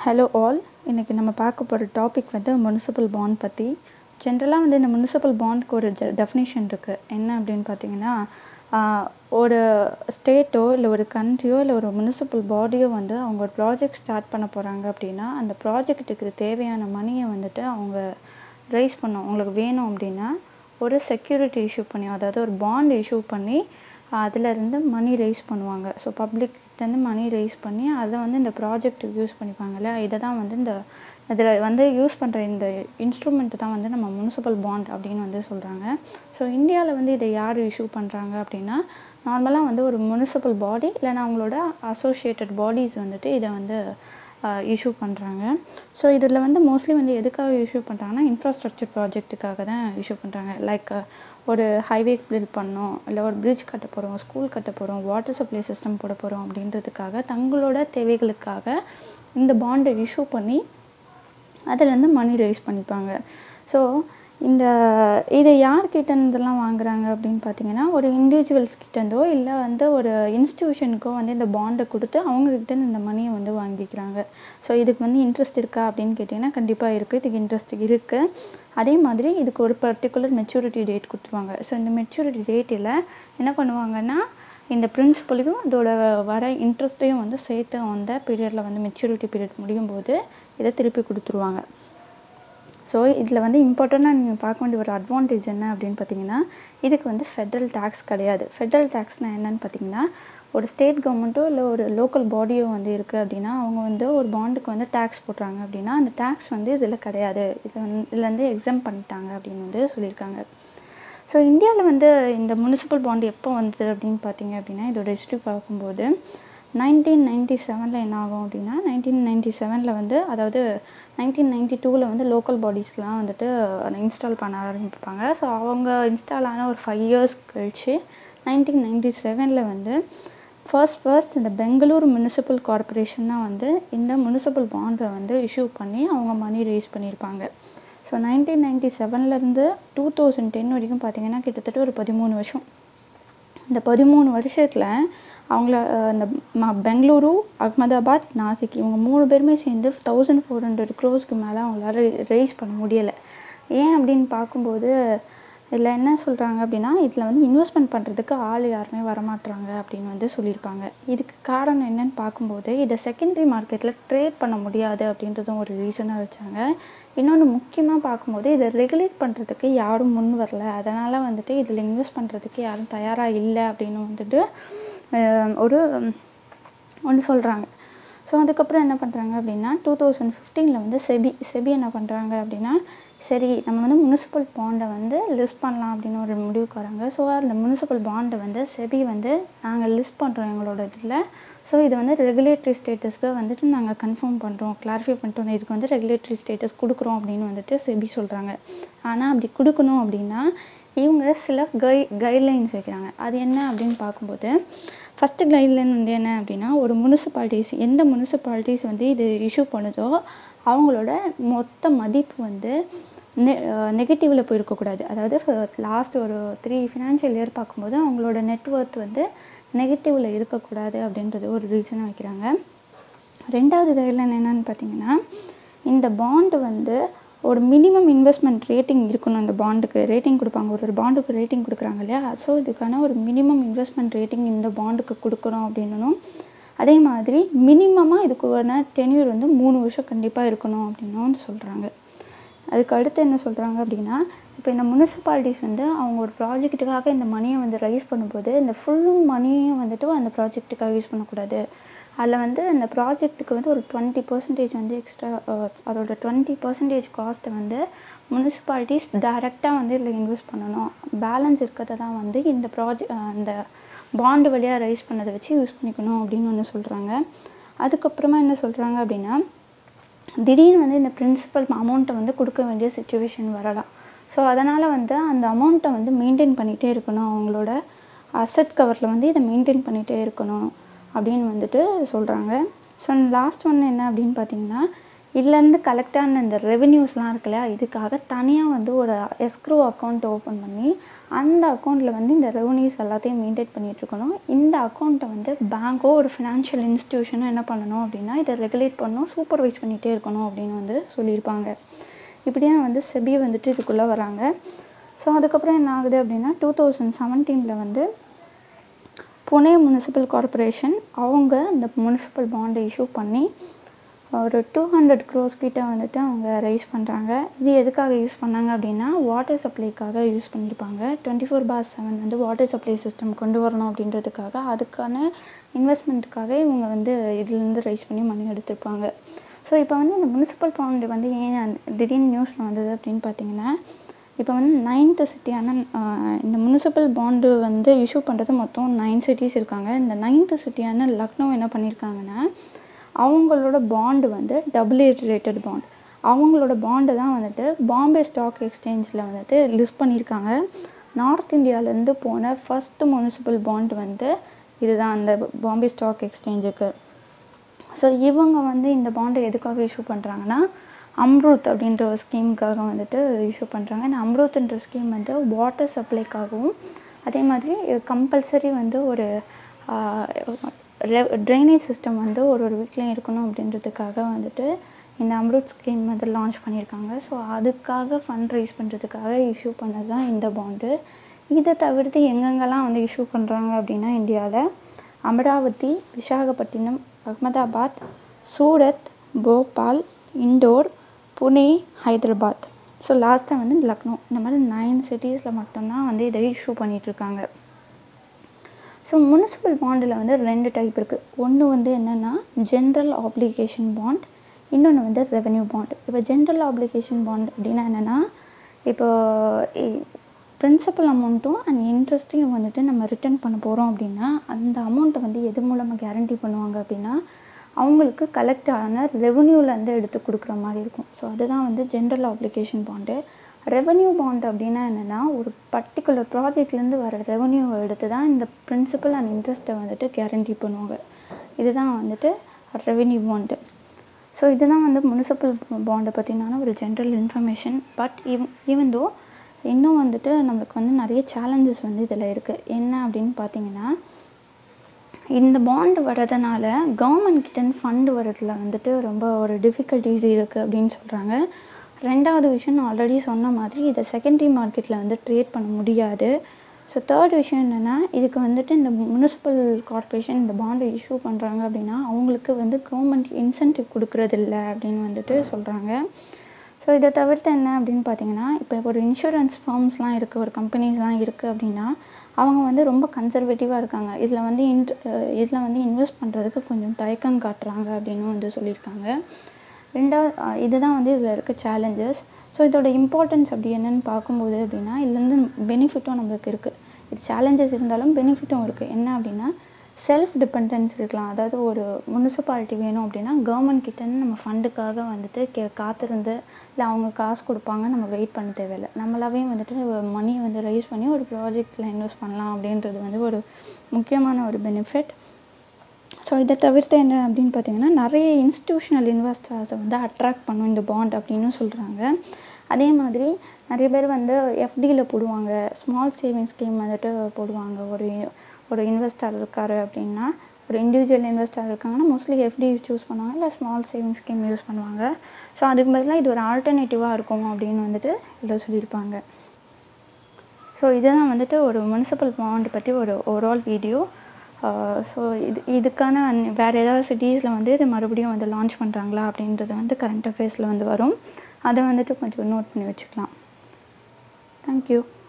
hello all இன்றைக்கி நம்ம பார்க்க போகிற டாபிக் வந்து முனிசிபல் பாண்ட் பற்றி ஜென்ரலாக வந்து இந்த முனிசிபல் பாண்ட்க்கு ஒரு ஜ டெஃபினேஷன் இருக்குது என்ன அப்படின்னு பார்த்தீங்கன்னா ஆஹ், ஒரு ஸ்டேட்டோ இல்லை ஒரு கண்ட்ரியோ இல்லை ஒரு முனிசிபல் பாடியோ வந்து அவங்க ஒரு ப்ராஜெக்ட் ஸ்டார்ட் பண்ண போகிறாங்க அப்படின்னா அந்த ப்ராஜெக்ட்டுக்கு தேவையான மணியை வந்துட்டு அவங்க ரைஸ் பண்ணோம் உங்களுக்கு வேணும் அப்படின்னா ஒரு செக்யூரிட்டி இஷ்யூ பண்ணி அதாவது ஒரு பாண்ட் இஷ்யூ பண்ணி அதிலிருந்து மணி ரைஸ் பண்ணுவாங்க ஸோ பப்ளிக்லேருந்து மணி ரைஸ் பண்ணி அதை வந்து இந்த ப்ராஜெக்ட்டுக்கு யூஸ் பண்ணிப்பாங்கல்ல இதை தான் வந்து இந்த இதில் வந்து யூஸ் பண்ணுற இந்த இன்ஸ்ட்ருமெண்ட் தான் வந்து நம்ம முனிசிபல் பாண்ட் அப்படின்னு வந்து சொல்கிறாங்க ஸோ இந்தியாவில் வந்து இதை யார் இஷ்யூ பண்ணுறாங்க அப்படின்னா நார்மலாக வந்து ஒரு முனிசிபல் பாடி இல்லைன்னா அவங்களோட அசோசியேட்டட் பாடிஸ் வந்துட்டு இதை வந்து இஷ்யூ பண்ணுறாங்க ஸோ இதில் வந்து மோஸ்ட்லி வந்து எதுக்காக இஷ்யூ பண்ணுறாங்கன்னா இன்ஃப்ராஸ்ட்ரக்சர் ப்ராஜெக்ட்டுக்காக தான் இஷ்யூ பண்ணுறாங்க லைக் ஒரு ஹைவே பில்ட் பண்ணோம் இல்லை ஒரு பிரிட்ஜ் கட்ட போகிறோம் ஸ்கூல் கட்ட போகிறோம் வாட்டர் சப்ளை சிஸ்டம் போட போகிறோம் அப்படின்றதுக்காக தங்களோட தேவைகளுக்காக இந்த பாண்டை இஷ்யூ பண்ணி அதுலேருந்து மணி ரைஸ் பண்ணிப்பாங்க ஸோ இந்த இதை யார்கிட்டேருந்தெல்லாம் வாங்குறாங்க அப்படின்னு பார்த்தீங்கன்னா ஒரு இண்டிவிஜுவல்ஸ் கிட்டேருந்தோ இல்லை வந்து ஒரு இன்ஸ்டியூஷனுக்கோ வந்து இந்த பாண்டை கொடுத்து அவங்கக்கிட்ட இந்த மணியை வந்து வாங்கிக்கிறாங்க ஸோ இதுக்கு வந்து இன்ட்ரெஸ்ட் இருக்கா அப்படின்னு கேட்டிங்கன்னா கண்டிப்பாக இருக்குது இதுக்கு இன்ட்ரெஸ்ட் இருக்குது அதே மாதிரி இதுக்கு ஒரு பர்டிகுலர் மெச்சூரிட்டி டேட் கொடுத்துருவாங்க ஸோ இந்த மெச்சூரிட்டி டேட்டில் என்ன பண்ணுவாங்கன்னா இந்த பிரின்சிபலையும் அதோட வர இன்ட்ரெஸ்ட்டையும் வந்து சேர்த்து அந்த பீரியடில் வந்து மெச்சூரிட்டி பீரியட் முடியும் போது இதை திருப்பி கொடுத்துருவாங்க ஸோ இதில் வந்து இம்பார்ட்டண்ட்டாக நீங்கள் பார்க்க வேண்டிய ஒரு அட்வான்டேஜ் என்ன அப்படின்னு பார்த்தீங்கன்னா இதுக்கு வந்து ஃபெட்ரல் டேக்ஸ் கிடையாது ஃபெட்ரல் டேக்ஸ்னால் என்னன்னு பார்த்தீங்கன்னா ஒரு ஸ்டேட் கவர்மெண்ட்டோ இல்லை ஒரு லோக்கல் பாடியோ வந்து இருக்குது அப்படின்னா அவங்க வந்து ஒரு பாண்டுக்கு வந்து டேக்ஸ் போடுறாங்க அப்படின்னா அந்த டேக்ஸ் வந்து இதில் கிடையாது இது வந்து இதுலேருந்து எக்ஸாம் பண்ணிட்டாங்க அப்படின்னு வந்து சொல்லியிருக்காங்க ஸோ இந்தியாவில் வந்து இந்த முனிசிபல் பாண்ட் எப்போ வந்தது அப்படின்னு பார்த்தீங்க அப்படின்னா இதோட ஹிஸ்ட்ரி பார்க்கும்போது நைன்டீன் நைன்டி செவனில் என்ன ஆகும் அப்படின்னா நைன்டீன் நைன்டி செவனில் வந்து அதாவது நைன்டீன் நைன்டி டூவில் வந்து லோக்கல் பாடிஸ்லாம் வந்துட்டு இன்ஸ்டால் பண்ண ஆரம்பிப்பாங்க ஸோ அவங்க இன்ஸ்டால் ஆன ஒரு ஃபைவ் இயர்ஸ் கழிச்சு நைன்டீன் நைன்டி செவனில் வந்து ஃபர்ஸ்ட் ஃபர்ஸ்ட் இந்த பெங்களூர் முனிசிபல் கார்ப்பரேஷன் தான் வந்து இந்த முனிசிபல் பாண்டை வந்து இஷ்யூ பண்ணி அவங்க மணி ரைஸ் பண்ணியிருப்பாங்க ஸோ நைன்டீன் நைன்டி செவன்லேருந்து டூ தௌசண்ட் டென் வரைக்கும் பார்த்தீங்கன்னா கிட்டத்தட்ட ஒரு பதிமூணு வருஷம் இந்த பதிமூணு வருஷத்தில் அவங்கள அஹ், இந்த ம பெங்களூரு அகமதாபாத் நாசிக் இவங்க மூணு பேருமே சேர்ந்து தௌசண்ட் ஃபோர் ஹண்ட்ரட் க்ரோஸ்க்கு மேலே அவங்களால ரைஸ் பண்ண முடியலை ஏன் அப்படின்னு பார்க்கும்போது இதில் என்ன சொல்கிறாங்க அப்படின்னா இதில் வந்து இன்வெஸ்ட்மெண்ட் பண்ணுறதுக்கு ஆள் யாருமே வரமாட்றாங்க அப்படின்னு வந்து சொல்லியிருப்பாங்க இதுக்கு காரணம் என்னன்னு பார்க்கும்போது இதை செகண்டரி மார்க்கெட்டில் ட்ரேட் பண்ண முடியாது அப்படின்றதும் ஒரு ரீசனாக வச்சாங்க இன்னொன்று முக்கியமாக பார்க்கும்போது இதை ரெகுலேட் பண்ணுறதுக்கு யாரும் முன் வரல அதனால் வந்துட்டு இதில் இன்வெஸ்ட் பண்ணுறதுக்கு யாரும் தயாராக இல்லை அப்படின்னு வந்துட்டு அஹ், ஒரு ஒன்று சொல்கிறாங்க ஸோ அதுக்கப்புறம் என்ன பண்ணுறாங்க அப்படின்னா டூ தௌசண்ட் ஃபிஃப்டீனில் வந்து செபி செபி என்ன பண்ணுறாங்க அப்படின்னா சரி நம்ம வந்து முனிசிபல் பாண்டை வந்து லிஸ்ட் பண்ணலாம் அப்படின்னு ஒரு முடிவுக்கு வராங்க ஸோ அந்த முனிசிபல் பாண்டை வந்து செபி வந்து நாங்கள் லிஸ்ட் பண்ணுறோம் எங்களோட இதில் ஸோ இது வந்து ரெகுலேட்டரி ஸ்டேட்டஸ்க்கு வந்துட்டு நாங்கள் கன்ஃபார்ம் பண்ணுறோம் கிளாரிஃபை பண்ணிட்டோம் இதுக்கு வந்து ரெகுலேட்டரி ஸ்டேட்டஸ் கொடுக்குறோம் அப்படின்னு வந்துட்டு செபி சொல்கிறாங்க ஆனால் அப்படி கொடுக்கணும் அப்படின்னா இவங்க சில கை கைட்லைன்ஸ் வைக்கிறாங்க அது என்ன அப்படின்னு பார்க்கும்போது ஃபஸ்ட்டு கைட்லைன் வந்து என்ன அப்படின்னா ஒரு முனிசிபாலிட்டிஸ் எந்த முனிசிபாலிட்டிஸ் வந்து இது இஷ்யூ பண்ணுதோ அவங்களோட மொத்த மதிப்பு வந்து நெ நெகட்டிவில் போயிருக்கக்கூடாது அதாவது லாஸ்ட் ஒரு த்ரீ ஃபினான்ஷியல் இயர் பார்க்கும்போது அவங்களோட நெட்ஒர்த் வந்து நெகட்டிவில் இருக்கக்கூடாது அப்படின்றது ஒரு ரீசனாக வைக்கிறாங்க ரெண்டாவது கைட்லைன் என்னன்னு பார்த்தீங்கன்னா இந்த பாண்டு வந்து ஒரு மினிமம் இன்வெஸ்ட்மெண்ட் ரேட்டிங் இருக்கணும் இந்த பாண்டுக்கு ரேட்டிங் கொடுப்பாங்க ஒரு ஒரு பாண்டுக்கு ரேட்டிங் கொடுக்குறாங்க இல்லையா ஸோ இதுக்கான ஒரு மினிமம் இன்வெஸ்ட்மெண்ட் ரேட்டிங் இந்த பாண்டுக்கு கொடுக்கணும் அப்படின்னணும் அதே மாதிரி மினிமமாக இதுக்கான டென்யூர் வந்து மூணு வருஷம் கண்டிப்பாக இருக்கணும் அப்படின்னும் வந்து சொல்கிறாங்க அதுக்கு அடுத்து என்ன சொல்கிறாங்க அப்படின்னா இப்போ இந்த முனிசிபாலிட்டிஸ் வந்து அவங்க ஒரு ப்ராஜெக்ட்டுக்காக இந்த மணியை வந்து ரைஸ் பண்ணும்போது இந்த ஃபுல் மணியும் வந்துட்டு அந்த ப்ராஜெக்ட்டுக்காக யூஸ் பண்ணக்கூடாது அதில் வந்து அந்த ப்ராஜெக்ட்டுக்கு வந்து ஒரு டுவெண்ட்டி பர்சன்டேஜ் வந்து எக்ஸ்ட்ரா அதோட டுவெண்ட்டி பர்சன்டேஜ் காஸ்ட்டை வந்து முனிசிபாலிட்டிஸ் டைரெக்டாக வந்து இதில் இன்வெஸ்ட் பண்ணணும் பேலன்ஸ் இருக்கிறத தான் வந்து இந்த ப்ராஜெக்ட் இந்த பாண்டு வழியாக ரைஸ் பண்ணதை வச்சு யூஸ் பண்ணிக்கணும் அப்படின்னு ஒன்று சொல்கிறாங்க அதுக்கப்புறமா என்ன சொல்கிறாங்க அப்படின்னா திடீர்னு வந்து இந்த பிரின்சிபல் அமௌண்ட்டை வந்து கொடுக்க வேண்டிய சுச்சுவேஷன் வரலாம் ஸோ அதனால் வந்து அந்த அமௌண்ட்டை வந்து மெயின்டைன் பண்ணிகிட்டே இருக்கணும் அவங்களோட அசட் கவரில் வந்து இதை மெயின்டைன் பண்ணிகிட்டே இருக்கணும் அப்படின்னு வந்துட்டு சொல்கிறாங்க ஸோ லாஸ்ட் ஒன்று என்ன அப்படின்னு பார்த்தீங்கன்னா இதுலேருந்து கலெக்ட் ஆன இந்த ரெவென்யூஸ்லாம் இருக்கு இல்லையா இதுக்காக தனியாக வந்து ஒரு எஸ்க்ரூ அக்கௌண்ட் ஓப்பன் பண்ணி அந்த அக்கௌண்ட்டில் வந்து இந்த ரெவன்யூஸ் எல்லாத்தையும் மெயின்டைன் பண்ணிகிட்ருக்கணும் இந்த அக்கௌண்ட்டை வந்து பேங்க்கோ ஒரு ஃபினான்ஷியல் இன்ஸ்டியூஷனோ என்ன பண்ணணும் அப்படின்னா இதை ரெகுலேட் பண்ணணும் சூப்பர்வைஸ் பண்ணிகிட்டே இருக்கணும் அப்படின்னு வந்து சொல்லியிருப்பாங்க இப்படியே வந்து செபி வந்துட்டு இதுக்குள்ளே வராங்க ஸோ அதுக்கப்புறம் என்ன ஆகுது அப்படின்னா டூ தௌசண்ட் செவன்டீனில் வந்து புனே முனிசிபல் கார்ப்பரேஷன் அவங்க இந்த முனிசிபல் பாண்டை இஷ்யூ பண்ணி ஒரு டூ ஹண்ட்ரட் க்ரோஸ் கிட்ட வந்துட்டு அவங்க ரைஸ் பண்ணுறாங்க இது எதுக்காக யூஸ் பண்ணாங்க அப்படின்னா வாட்டர் சப்ளைக்காக யூஸ் பண்ணியிருப்பாங்க டுவெண்ட்டி ஃபோர் பார் செவன் வந்து வாட்டர் சப்ளை சிஸ்டம் கொண்டு வரணும் அப்படின்றதுக்காக அதுக்கான இன்வெஸ்ட்மெண்ட்டுக்காக இவங்க வந்து இதுலேருந்து ரைஸ் பண்ணி மணி எடுத்திருப்பாங்க ஸோ இப்போ வந்து இந்த முனிசிபல் பாண்டு வந்து ஏன் திடீர்னு நியூஸில் வந்தது அப்படின்னு பார்த்தீங்கன்னா இப்போ வந்து நைன்த்து சிட்டியான இந்த முனிசிபல் பாண்டு வந்து இஷ்யூ பண்ணுறது மொத்தம் நைன் சிட்டிஸ் இருக்காங்க இந்த நைன்த்து சிட்டியான லக்னோ என்ன பண்ணியிருக்காங்கன்னா அவங்களோட பாண்டு வந்து டபுள் ரேட்டட் பாண்ட் அவங்களோட பாண்டு தான் வந்துட்டு பாம்பே ஸ்டாக் எக்ஸ்சேஞ்சில் வந்துட்டு லிஸ்ட் பண்ணியிருக்காங்க நார்த் இந்தியாவிலேருந்து போன ஃபஸ்ட்டு முனிசிபல் பாண்ட் வந்து இதுதான் அந்த பாம்பே ஸ்டாக் எக்ஸ்சேஞ்சுக்கு ஸோ இவங்க வந்து இந்த பாண்டை எதுக்காக இஷ்யூ பண்ணுறாங்கன்னா அம்ருத் அப்படின்ற ஒரு ஸ்கீமுக்காக வந்துட்டு இஷ்யூ பண்ணுறாங்க இந்த அம்ருத்ன்ற ஸ்கீம் வந்து வாட்டர் சப்ளைக்காகவும் அதே மாதிரி கம்பல்சரி வந்து ஒரு ட்ரைனேஜ் சிஸ்டம் வந்து ஒரு ஒரு வீட்லேயும் இருக்கணும் அப்படின்றதுக்காக வந்துட்டு இந்த அம்ருத் ஸ்கீம் வந்து லான்ச் பண்ணியிருக்காங்க ஸோ அதுக்காக ஃபண்ட் ரைஸ் பண்ணுறதுக்காக இஷ்யூ பண்ணது தான் இந்த பாண்டு இதை தவிர்த்து எங்கெங்கெல்லாம் வந்து இஷ்யூ பண்ணுறாங்க அப்படின்னா இந்தியாவில் அமராவதி விசாகப்பட்டினம் அகமதாபாத் சூரத் போபால் இண்டோர் புனே ஹைதராபாத் ஸோ லாஸ்ட்டாக வந்து லக்னோ இந்த மாதிரி நைன் சிட்டிஸில் மட்டும்தான் வந்து இதை இஷ்யூ பண்ணிகிட்ருக்காங்க ஸோ முனிசிபல் பாண்டில் வந்து ரெண்டு டைப் இருக்குது ஒன்று வந்து என்னென்னா ஜென்ரல் ஆப்ளிகேஷன் பாண்ட் இன்னொன்று வந்து ரெவென்யூ பாண்ட் இப்போ ஜென்ரல் ஆப்ளிகேஷன் பாண்ட் அப்படின்னா என்னென்னா இப்போ பிரின்சிபல் அமௌண்ட்டும் அண்ட் இன்ட்ரெஸ்ட்டையும் வந்துட்டு நம்ம ரிட்டர்ன் பண்ண போகிறோம் அப்படின்னா அந்த அமௌண்ட்டை வந்து எது மூலமாக கேரண்டி பண்ணுவாங்க அப்படின்னா அவங்களுக்கு கலெக்ட் ஆன ரெவன்யூலேருந்து எடுத்து கொடுக்குற மாதிரி இருக்கும் ஸோ அதுதான் வந்து general application bond revenue bond அப்படின்னா என்னென்னா ஒரு பர்டிகுலர் ப்ராஜெக்ட்லேருந்து வர ரெவன்யூவை எடுத்து தான் இந்த பிரின்சிபல் அண்ட் இன்ட்ரெஸ்ட்டை வந்துட்டு கேரண்டி பண்ணுவாங்க இதுதான் வந்துட்டு ரெவன்யூ பாண்டு ஸோ இதுதான் வந்து முனிசிபல் பாண்டை பற்றினான ஒரு general information but even even though இன்னும் வந்துட்டு நம்மளுக்கு வந்து நிறைய சேலஞ்சஸ் வந்து இதில் இருக்குது என்ன அப்படின்னு பார்த்தீங்கன்னா இந்த பாண்டு வர்றதுனால கவர்மெண்ட் கிட்டேருந்து ஃபண்டு வரதுல வந்துட்டு ரொம்ப ஒரு டிஃபிகல்ட்டிஸ் இருக்குது அப்படின்னு சொல்கிறாங்க ரெண்டாவது விஷயம் நான் ஆல்ரெடி சொன்ன மாதிரி இதை செகண்டரி மார்க்கெட்டில் வந்து ட்ரேட் பண்ண முடியாது ஸோ தேர்ட் விஷயம் என்னென்னா இதுக்கு வந்துட்டு இந்த முனிசிபல் கார்ப்பரேஷன் இந்த பாண்டை இஷ்யூ பண்ணுறாங்க அப்படின்னா அவங்களுக்கு வந்து கவர்மெண்ட் இன்சென்டிவ் கொடுக்குறதில்ல அப்படின்னு வந்துட்டு சொல்கிறாங்க ஸோ இதை தவிர்த்து என்ன அப்படின்னு பார்த்தீங்கன்னா இப்போ ஒரு இன்சூரன்ஸ் ஃபார்ம்ஸ்லாம் இருக்குது ஒரு கம்பெனிஸ்லாம் இருக்குது அப்படின்னா அவங்க வந்து ரொம்ப கன்சர்வேட்டிவாக இருக்காங்க இதில் வந்து இன்ட் இதில் வந்து இன்வெஸ்ட் பண்ணுறதுக்கு கொஞ்சம் தயக்கம் காட்டுறாங்க அப்படின்னு வந்து சொல்லியிருக்காங்க ரெண்டாவது இதுதான் வந்து இதில் இருக்க சேலஞ்சஸ் ஸோ இதோட இம்பார்ட்டன்ஸ் அப்படி என்னென்னு பார்க்கும்போது அப்படின்னா இதுலேருந்து பெனிஃபிட்டும் நம்மளுக்கு இருக்குது இது சேலஞ்சஸ் இருந்தாலும் பெனிஃபிட்டும் இருக்குது என்ன அப்படின்னா செல்ஃப் டிபெண்டன்ஸ் இருக்கலாம் அதாவது ஒரு முனிசிபாலிட்டி வேணும் அப்படின்னா கவர்மெண்ட் கிட்டேருந்து நம்ம ஃபண்டுக்காக வந்துட்டு கே காத்திருந்து இல்லை அவங்க காசு கொடுப்பாங்க நம்ம வெயிட் பண்ண தேவையில்லை நம்மளாவே வந்துட்டு மணியை வந்து ரைஸ் பண்ணி ஒரு ப்ராஜெக்டில் இன்வெஸ்ட் பண்ணலாம் அப்படின்றது வந்து ஒரு முக்கியமான ஒரு பெனிஃபிட் ஸோ இதை தவிர்த்து என்ன அப்படின்னு பார்த்தீங்கன்னா நிறைய இன்ஸ்டியூஷனல் இன்வெஸ்டர்ஸை வந்து அட்ராக்ட் பண்ணும் இந்த பாண்ட் அப்படின்னு சொல்கிறாங்க அதே மாதிரி நிறைய பேர் வந்து எஃப்டியில் போடுவாங்க ஸ்மால் சேவிங் ஸ்கீம் வந்துட்டு போடுவாங்க ஒரு ஒரு இன்வெஸ்டர் இருக்கார் அப்படின்னா ஒரு இண்டிவிஜுவல் இன்வெஸ்டர் இருக்காங்கன்னா மோஸ்ட்லி எஃப்டி சூஸ் பண்ணுவாங்க இல்லை ஸ்மால் சேவிங் ஸ்கீம் யூஸ் பண்ணுவாங்க ஸோ அதுக்கு பதிலாக இது ஒரு ஆல்டர்னேட்டிவாக இருக்கும் அப்படின்னு வந்துட்டு இதில் சொல்லியிருப்பாங்க ஸோ இதுதான் வந்துட்டு ஒரு முனிசிபல் பாண்ட் பற்றி ஒரு ஓவரால் வீடியோ ஸோ இது இதுக்கான வேறு ஏதாவது சிட்டிஸில் வந்து இது மறுபடியும் வந்து லான்ச் பண்ணுறாங்களா அப்படின்றது வந்து கரண்ட் அஃபேர்ஸில் வந்து வரும் அதை வந்துட்டு கொஞ்சம் நோட் பண்ணி வச்சுக்கலாம் தேங்க்யூ